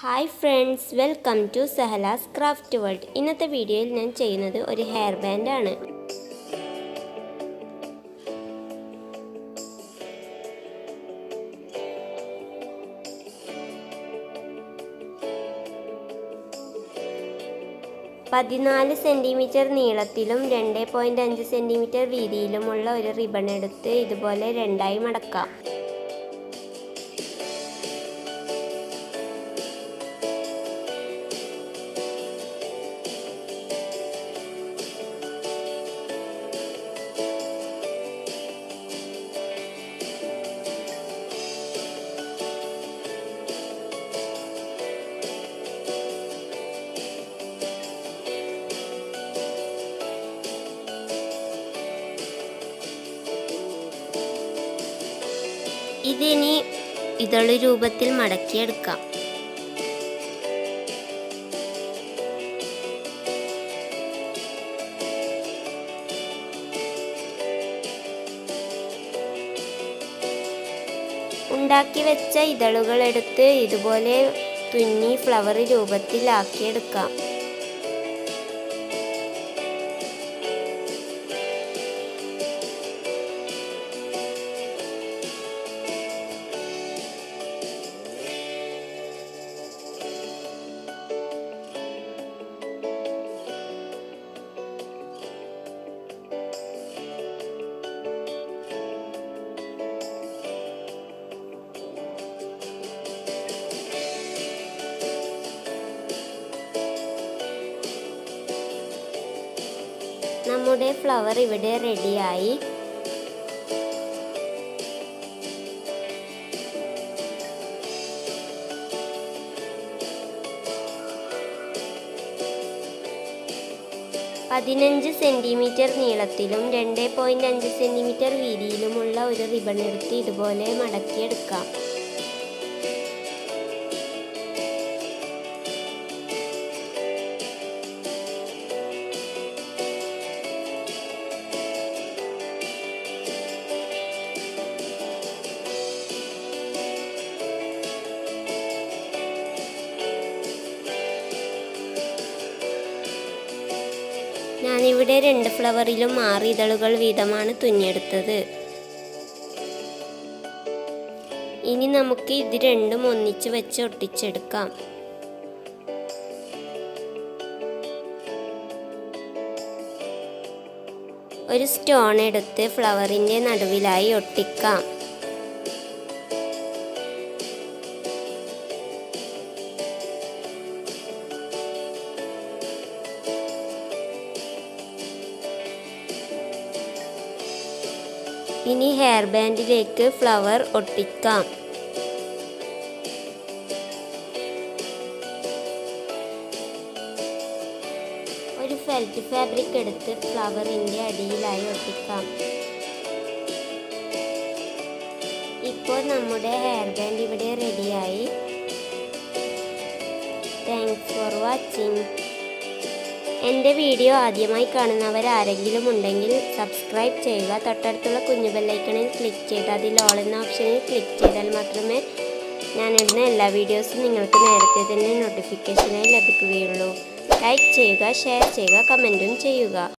hi friends welcome to Sahala's craft world ഇന്നത്തെ വീഡിയോയിൽ ഞാൻ ചെയ്യുന്നത് ഒരു ഹെയർ ബാൻഡ് ആണ് പതിനാല് സെൻറ്റിമീറ്റർ നീളത്തിലും രണ്ട് പോയിൻ്റ് അഞ്ച് സെൻറ്റിമീറ്റർ വീതിയിലുമുള്ള ഒരു റിബൺ എടുത്ത് ഇതുപോലെ രണ്ടായി മടക്കാം ഇതിനി ഇതള് രൂപത്തിൽ മടക്കിയെടുക്കാം ഉണ്ടാക്കി വെച്ച ഇതളുകൾ എടുത്ത് ഇതുപോലെ തുന്നി ഫ്ലവർ രൂപത്തിലാക്കിയെടുക്കാം നമ്മുടെ ഫ്ലവർ ഇവിടെ റെഡിയായി പതിനഞ്ച് സെൻറ്റിമീറ്റർ നീളത്തിലും രണ്ട് പോയിൻ്റ് അഞ്ച് സെൻറ്റിമീറ്റർ വീതിയിലുമുള്ള ഒരു റിബൺ എടുത്ത് ഇതുപോലെ മടക്കിയെടുക്കാം ഞാനിവിടെ രണ്ട് ഫ്ലവറിലും ആറ് ഇതളുകൾ വീതമാണ് തുന്നിയെടുത്തത് ഇനി നമുക്ക് ഇത് രണ്ടും ഒന്നിച്ച് വെച്ച് ഒട്ടിച്ചെടുക്കാം ഒരു സ്റ്റോൺ എടുത്ത് ഫ്ലവറിൻ്റെ നടുവിലായി ഒട്ടിക്കാം ഇനി ഹെയർ ബാൻഡിലേക്ക് ഫ്ലവർ ഒട്ടിക്കാം ഒരു ഫെൽറ്റ് ഫാബ്രിക് എടുത്ത് ഫ്ലവറിൻ്റെ അടിയിലായി ഒട്ടിക്കാം ഇപ്പോൾ നമ്മുടെ ഹെയർ ബാൻഡ് ഇവിടെ റെഡിയായി താങ്ക്സ് ഫോർ വാച്ചിങ് എൻ്റെ വീഡിയോ ആദ്യമായി കാണുന്നവർ ആരെങ്കിലും ഉണ്ടെങ്കിൽ സബ്സ്ക്രൈബ് ചെയ്യുക തൊട്ടടുത്തുള്ള കുഞ്ഞു ബെല്ലൈക്കണിൽ ക്ലിക്ക് ചെയ്ത് അതിൽ ഓൾ എന്ന ഓപ്ഷനിൽ ക്ലിക്ക് ചെയ്താൽ മാത്രമേ ഞാനിടുന്ന എല്ലാ വീഡിയോസും നിങ്ങൾക്ക് നേരത്തെ തന്നെ നോട്ടിഫിക്കേഷനായി ലഭിക്കുകയുള്ളൂ ലൈക്ക് ചെയ്യുക ഷെയർ ചെയ്യുക കമൻറ്റും ചെയ്യുക